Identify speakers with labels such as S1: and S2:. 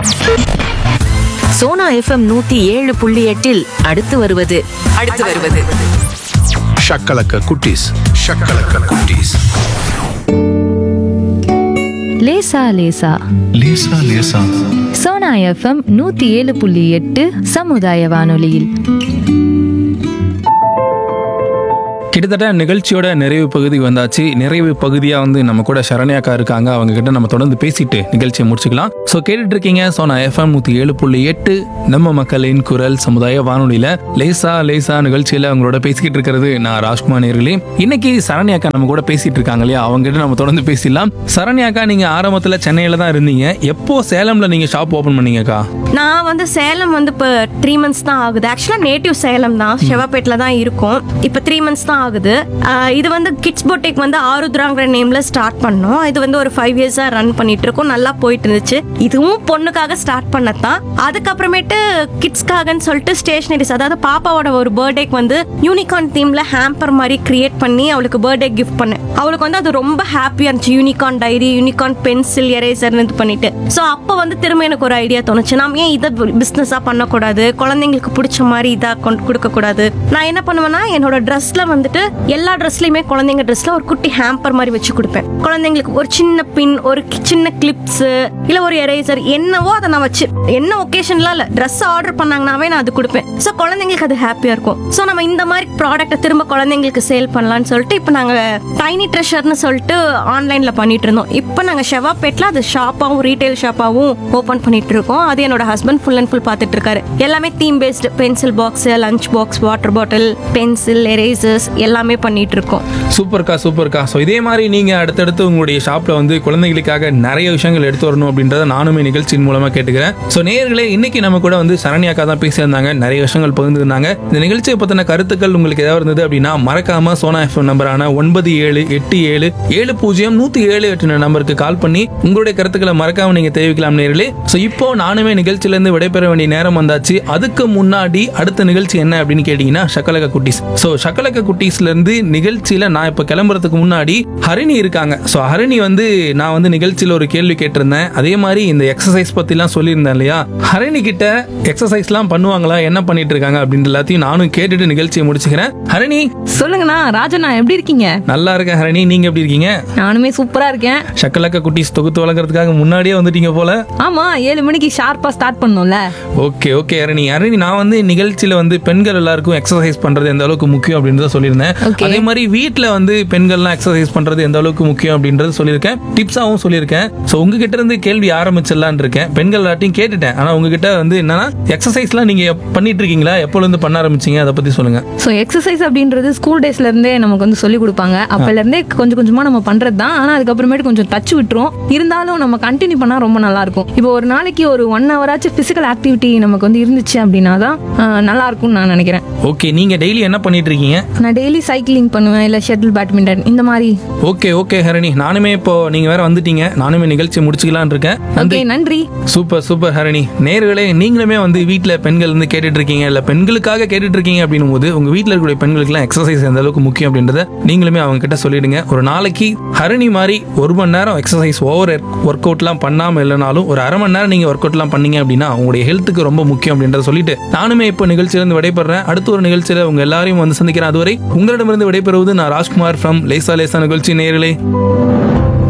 S1: Sona FM நூத்தி ஏழு புள்ளி எட்டில் அடுத்து வருவது
S2: அடுத்து வருவது
S3: ஷக்கலக்க குட்டீஸ் ஷக்கலக்க குட்டீஸ்
S4: லேசா லேசா
S3: லேசா லேசா
S4: சோனா எஃப்எம் நூத்தி ஏழு புள்ளி எட்டு சமுதாய வானொலியில்
S5: கிட்டத்தட்ட நிகழ்ச்சியோட நிறைவு பகுதி வந்தாச்சு நிறைவு பகுதியா வந்து நம்ம கூட சரண்யாக்கா இருக்காங்க அவங்க கிட்ட நம்ம தொடர்ந்து பேசிட்டு நிகழ்ச்சியை முடிச்சுக்கலாம் ஸோ கேட்டுட்டு இருக்கீங்க ஸோ நான் எஃப்எம் நூத்தி ஏழு புள்ளி எட்டு நம்ம மக்களின் குரல் சமுதாய வானொலியில லேசா லேசா நிகழ்ச்சியில அவங்களோட பேசிக்கிட்டு இருக்கிறது நான் ராஜ்குமார் நேர்களே இன்னைக்கு சரண்யாக்கா நம்ம கூட பேசிட்டு இருக்காங்க இல்லையா அவங்க கிட்ட நம்ம தொடர்ந்து பேசிடலாம் சரண்யாக்கா நீங்க ஆரம்பத்துல சென்னையில தான் இருந்தீங்க எப்போ சேலம்ல நீங்க ஷாப் ஓபன் பண்ணீங்கக்கா
S6: நான் வந்து சேலம் வந்து இப்போ த்ரீ மந்த்ஸ் தான் ஆகுது ஆக்சுவலாக நேட்டிவ் சேலம் தான் செவ்வாப்பேட்டில் தான் இருக்கும் இப்போ த்ரீ மந்த்ஸ் தான் ஆகுது ஆஹ் இது வந்து கிட்ஸ் பொட்டிக் வந்து ஆருத்ராங்கிற நேம்ல ஸ்டார்ட் பண்ணோம் இது வந்து ஒரு ஃபைவ் இயர்ஸாக ரன் பண்ணிட்டு இருக்கோம் நல்லா போயிட்டு இருந்துச்சு இதுவும் பொண்ணுக்காக ஸ்டார்ட் பண்ணதான் அதுக்கப்புறமேட்டு கிட்ஸ்க்காகன்னு சொல்லிட்டு ஸ்டேஷனரிஸ் அதாவது பாப்பாவோட ஒரு பர்த்டேக்கு வந்து யூனிகார்ன் தீம்ல ஹேம்பர் மாதிரி கிரியேட் பண்ணி அவளுக்கு பர்த்டே கிஃப்ட் பண்ணேன் அவளுக்கு வந்து அது ரொம்ப ஹாப்பியாக இருந்துச்சு unicorn diary unicorn pencil eraser இது பண்ணிட்டு ஸோ அப்போ வந்து திரும்ப எனக்கு ஒரு ஐடியா தோணுச்சு நாம் ஏன் இதை பிஸ்னஸாக பண்ணக்கூடாது குழந்தைங்களுக்கு பிடிச்ச மாதிரி இதாக கொண்டு கொடுக்கக்கூடாது நான் என்ன பண்ணுவேன்னா என்னோட ட்ரெஸ்ல வந்துட்டு எல்லா ட்ரெஸ்லையுமே குழந்தைங்க ட்ரெஸ்ல ஒரு குட்டி ஹேம்பர் மாதிரி வச்சு கொடுப்பேன் குழந்தைங்களுக்கு ஒரு சின்ன பின் ஒரு கி- சின்ன கிளிப்ஸ் இல்ல ஒரு எரேசர் என்னவோ அதை நான் வச்சு என்ன ஒகேஷன்லாம் இல்ல ட்ரெஸ் ஆர்டர் பண்ணாங்கனாவே நான் அது கொடுப்பேன் ஸோ குழந்தைங்களுக்கு அது ஹாப்பியா இருக்கும் ஸோ நம்ம இந்த மாதிரி ப்ராடக்ட்டை திரும்ப குழந்தைங்களுக்கு சேல் பண்ணலாம்னு சொல்லிட்டு இப்போ நாங்க டைனி ட்ரெஷர்னு சொல்லிட்டு ஆன்லைன்ல பண்ணிட்டு இருந்தோம் இப்போ நாங்க ஷெவாப்பேட்ல அது ஷாப்பாவும் ரீட்டைல் ஷாப்பாவும் ஓபன் பண்ணிட்டு இருக்கோம் அது என்னோட ஹஸ்பண்ட் ஃபுல் அண்ட் ஃபுல் பார்த்துட்டு இருக்காரு எல்லாமே theme based pencil box lunch box water bottle pencil erasers எல்லாமே பண்ணிட்டு இருக்கோம்
S5: சூப்பர்க்கா சூப்பர்க்கா ஸோ இதே மாதிரி நீங்கள் அடுத்தடுத்து உங்களுடைய ஷாப்பில் வந்து குழந்தைகளுக்காக நிறைய விஷயங்கள் எடுத்து வரணும் அப்படின்றத நானுமே நிகழ்ச்சியின் மூலமாக கேட்டுக்கிறேன் ஸோ நேர்களே இன்னைக்கு நம்ம கூட வந்து சரண்யாக்கா தான் பேசியிருந்தாங்க நிறைய விஷயங்கள் பகிர்ந்துருந்தாங்க இந்த நிகழ்ச்சியை பற்றின கருத்துக்கள் உங்களுக்கு ஏதாவது இருந்தது அப்படின்னா மறக்காம சோனா எஃப்எம் நம்பரான ஒன்பது ஏழு எட்டு ஏழு ஏழு பூஜ்ஜியம் நூற்றி ஏழு எட்டு நம்பருக்கு கால் பண்ணி உங்களுடைய கருத்துக்களை மறக்காம நீங்கள் தெரிவிக்கலாம் நேர்களே ஸோ இப்போ நானுமே நிகழ்ச்சியிலேருந்து விடைபெற வேண்டிய நேரம் வந்தாச்சு அதுக்கு முன்னாடி அடுத்த நிகழ்ச்சி என்ன அப்படின்னு கேட்டிங்கன்னா ஷக்கலக்க குட்டீஸ் ஸோ ஷக்கலக்க குட்டீஸ்ல இருந்து நிகழ்ச்சியில நான் இப்போ கிளம்புறதுக்கு முன்னாடி ஹரிணி இருக்காங்க ஸோ ஹரிணி வந்து நான் வந்து நிகழ்ச்சியில் ஒரு கேள்வி கேட்டிருந்தேன் அதே மாதிரி இந்த எக்ஸசைஸ் பற்றிலாம் சொல்லியிருந்தேன் இல்லையா ஹரிணி கிட்ட எக்ஸசைஸ்லாம் பண்ணுவாங்களா என்ன பண்ணிட்டு இருக்காங்க அப்படின்னு எல்லாத்தையும் நானும் கேட்டுட்டு நிகழ்ச்சியை முடிச்சுக்கிறேன் ஹரிணி
S7: சொல்லுங்கண்ணா ராஜண்ணா எப்படி இருக்கீங்க
S5: நல்லா இருக்கேன் ஹரிணி நீங்க எப்படி இருக்கீங்க
S7: நானுமே சூப்பரா இருக்கேன்
S5: ஷக்கலக்க குட்டீஸ் தொகுத்து வழங்குறதுக்காக முன்னாடியே வந்துட்டீங்க போல
S7: ஆமா ஏழு மணிக்கு ஷார்ப்பா ஸ்டார்ட் பண்ணோம்ல
S5: ஓகே ஓகே அரணி அரணி நான் வந்து நிகழ்ச்சியில வந்து பெண்கள் எல்லாருக்கும் எக்ஸசைஸ் பண்றது எந்த அளவுக்கு முக்கியம் அப்படின்றத சொல்லியிருந்தேன்
S7: Okay.
S5: அதே மாதிரி வீட்ல வந்து பெண்கள்லாம் எக்ஸசைஸ் பண்றது எந்த அளவுக்கு முக்கியம் அப்படின்றது சொல்லியிருக்கேன் டிப்ஸாவும் சொல்லியிருக்கேன் ஸோ உங்ககிட்ட இருந்து கேள்வி ஆரம்பிச்சிடலான்னு இருக்கேன் பெண்கள் எல்லாத்தையும் கேட்டுட்டேன் ஆனா உங்ககிட்ட வந்து என்னன்னா எக்ஸசைஸ்லாம் நீங்க எப்- பண்ணிட்டு இருக்கீங்களா எப்போல இருந்து பண்ண ஆரம்பிச்சீங்க அதை பத்தி சொல்லுங்க
S7: ஸோ எக்ஸசைஸ் அப்படின்றது ஸ்கூல் டேஸ்ல இருந்தே நமக்கு வந்து சொல்லி கொடுப்பாங்க அப்பல இருந்தே கொஞ்சம் கொஞ்சமா நம்ம பண்றது தான் ஆனா அதுக்கப்புறமேட்டு கொஞ்சம் டச் விட்டுரும் இருந்தாலும் நம்ம கண்டினியூ பண்ணா ரொம்ப நல்லா இருக்கும் இப்போ ஒரு நாளைக்கு ஒரு ஒன் ஹவராச்சும் பிசிக்கல் ஆக்டிவிட்டி நமக்கு வந்து இருந்துச்சு அப்படின்னா தான் ஆஹ், நல்லா இருக்கும்னு நான் நினைக்கிறேன்
S5: ஓகே நீங்க டெய்லி என்ன பண்ணிட்டு இருக்கீங்க
S7: நான் டெய்லி சைக்கிளிங் பண்ணுவேன் இல்லை ஷட்டில் பேட்மிண்டன் இந்த மாதிரி
S5: ஓகே ஓகே ஹரணி நானுமே இப்போ நீங்க வேற வந்துட்டீங்க நானுமே நிகழ்ச்சி முடிச்சுக்கலாம்னு இருக்கேன்
S7: ஓகே நன்றி
S5: சூப்பர் சூப்பர் ஹரணி நேர்களே நீங்களுமே வந்து வீட்டில் பெண்கள் வந்து கேட்டுட்டு இருக்கீங்க இல்லை பெண்களுக்காக கேட்டுட்டு இருக்கீங்க அப்படின்னும் போது உங்க வீட்டில் இருக்கக்கூடிய பெண்களுக்குலாம் எக்ஸசைஸ் எந்த அளவுக்கு முக்கியம் அப்படின்றத நீங்களுமே அவங்க கிட்ட சொல்லிடுங்க ஒரு நாளைக்கு ஹரணி மாதிரி ஒரு மணி நேரம் எக்ஸசைஸ் ஓவர் ஒர்க் அவுட்லாம் பண்ணாமல் இல்லைனாலும் ஒரு அரை மணி நேரம் நீங்கள் ஒர்க் அவுட்லாம் பண்ணீங்க அப்படின்னா உங்களுடைய ஹெல்த்துக்கு ரொம்ப முக்கியம் அப்படின்றத சொல்லிட்டு நானுமே இப்போ நிகழ்ச்சியிலிருந்து விடைபெறேன் அடுத்த ஒரு நிகழ்ச்சியில் உங்க எல்லாரையும் வந்து சந்திக்கிறேன் அதுவரை உங்களிடமிருந்து விடைபெறுவது நான் ராஜ்குமார் ஃப்ரம் லேசா லேசா நிகழ்ச்சி நேர்களே